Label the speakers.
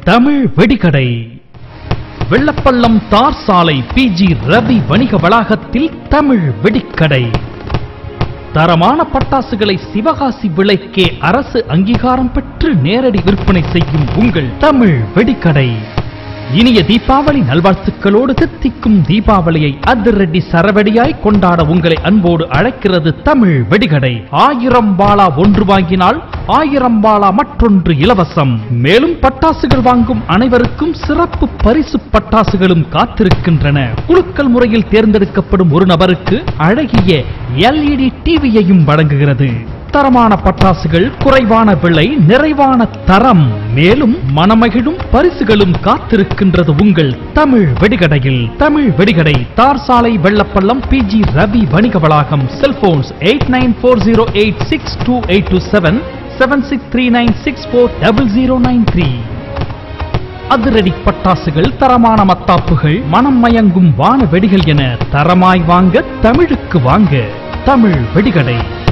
Speaker 1: தமிழ் வெடிகடை வெள்ளப்பள்ளம் தார் சாலை பிஜி ரவி வணிக வளாகத்தில் தமிழ் வெடிக்கடை தரமான பட்டாசுகளை சிவகாசி விலைக்கே அரசு அங்கீகாரம் பெற்று நேரடி விற்பனை செய்யும் உங்கள் தமிழ் வெடிக்கடை இனிய தீபாவளி நல்வாழ்த்துக்களோடு தித்திக்கும் தீபாவளியை அதிரடி சரவெடியாய் கொண்டாட உங்களை அன்போடு அழைக்கிறது தமிழ் வெடிகடை ஆயிரம் பாலா ஒன்று வாங்கினால் ஆயிரம் பாலா மற்றொன்று இலவசம் மேலும் பட்டாசுகள் வாங்கும் அனைவருக்கும் சிறப்பு பரிசு பட்டாசுகளும் காத்திருக்கின்றன குலுக்கல் முறையில் தேர்ந்தெடுக்கப்படும் ஒரு நபருக்கு அழகிய எல்இடி டிவியையும் வழங்குகிறது தரமான பட்டாசுகள் குறைவான விலை நிறைவான தரம் மேலும் மனமகிழும் பரிசுகளும் காத்திருக்கின்றது உங்கள் தமிழ் வெடிகடையில் தமிழ் வெடிகடை தார் சாலை வெள்ளப்பள்ளம் பிஜி ரவி வணிக வளாகம் cellphones eight nine four zero eight six two eight two seven seven six three nine six four double zero nine three அதிரடி பட்டாசுகள் தரமான மத்தாப்புகள் மனம் மயங்கும் வான வெடிகள் என தரமாய் வாங்க தமிழுக்கு வாங்க தமிழ் வெடிகடை